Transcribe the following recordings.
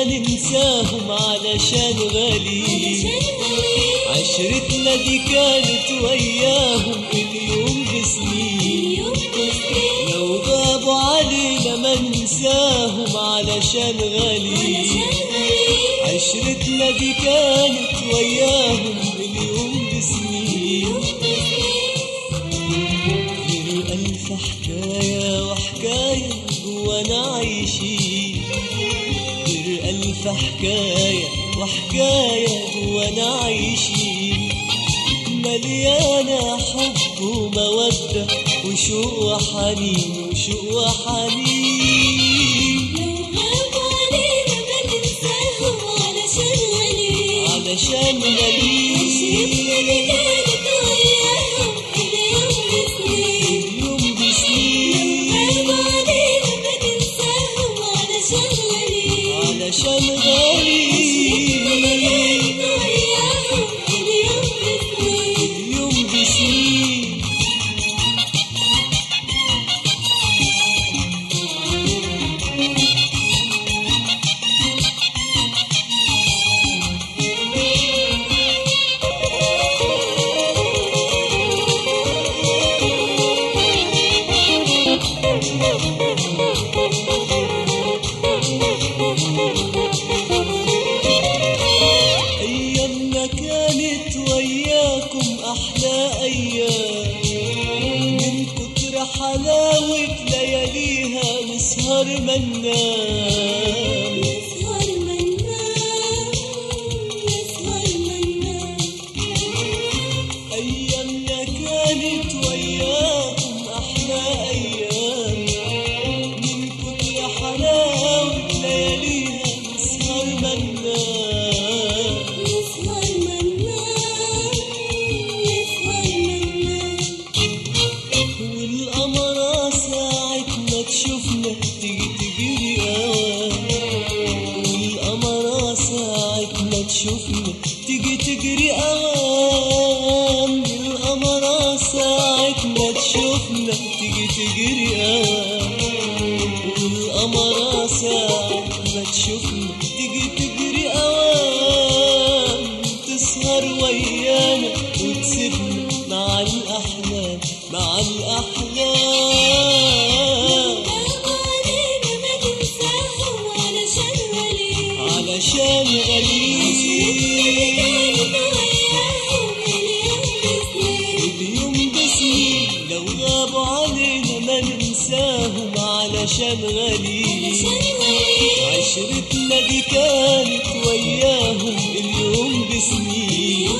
ما ننساهم علشان غاليين عشرتنا دي كانت وياهم اليوم بسنين لو غابوا علينا ما ننساهم علشان غاليين عشرتنا دي كانت وياهم اليوم بسنين غير ألف حكاية وحكاية جوانا عايشين غير ألف حكاية وحكاية جوانا عايشين مليانة حب ومودة وشوق وحنين وشوق وحنين علشان غاليين اليوم بسنين علشان غاليين اليوم بسنين أيامنا كانت وياكم أحلى أيام من كتر حلاوة لياليها نسهر منام أيامنا كانت وياكم أحلى أيام من كتر حلاوة لياليها نسهر منام والقمرة ساعة ما تشوفنا تيجي تجري أوام والقمرة ساعة ما تشوفنا تيجي تجري أوام القمرة ساعة ما تشوفنا تيجي تجري أوام والقمرة ساعة ما تشوفنا تيجي تجري أوام تسهر ويانا وتسيبنا مع الأحلام مع الأحلام علشان غاليين اليوم بسنين لو غابوا علينا ما ننساهم علشان غاليين عشرتنا دي كانت وياهم اليوم بسنين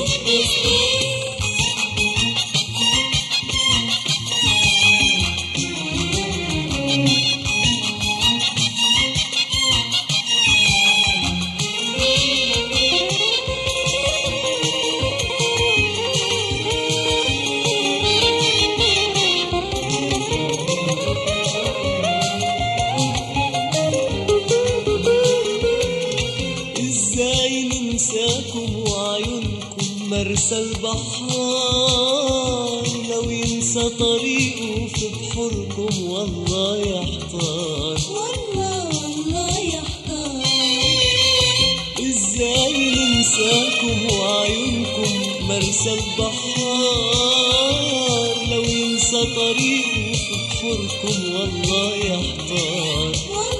ازاي ننساكم وعيونكم مرسى البحار لو ينسى طريقه في بحوركم والله يحتار ازاي ننساكم وعيونكم مرسى البحار لو ينسى طريقه في بحوركم والله يحتار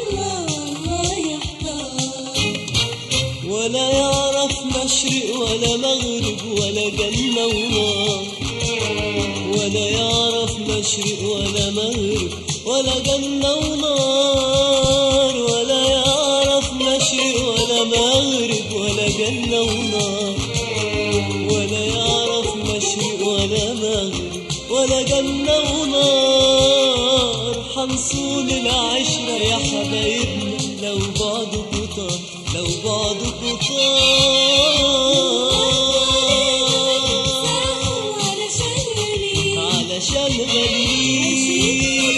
ولا يعرف مشرق ولا مغرب ولا جنة ونار ولا يعرف مشرق ولا مغرب ولا جنة ونار ولا يعرف مشرق ولا مغرب ولا جنة ونار ولا يعرف مشرق ولا مغرب ولا جنة ونار حنصون العشرة يا حبايبنا لو بعضكوا طار لو بعضكوا طار علشان غاليين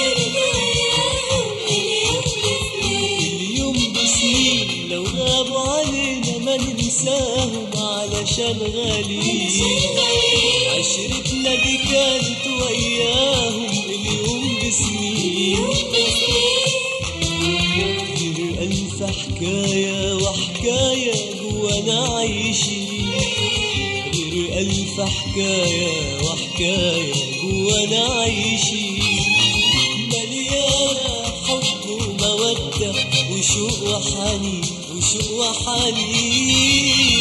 اليوم بسنين لو غابوا علينا ما ننساهم علشان غاليين عشرتنا دي كانت وياهم اليوم بسنين غير ألف حكاية حكاية وحكاية جوانا عايشين غير ألف حكاية وحكاية جوانا عايشين مليانة حب ومودة وشوق وحنين وشوق وحنين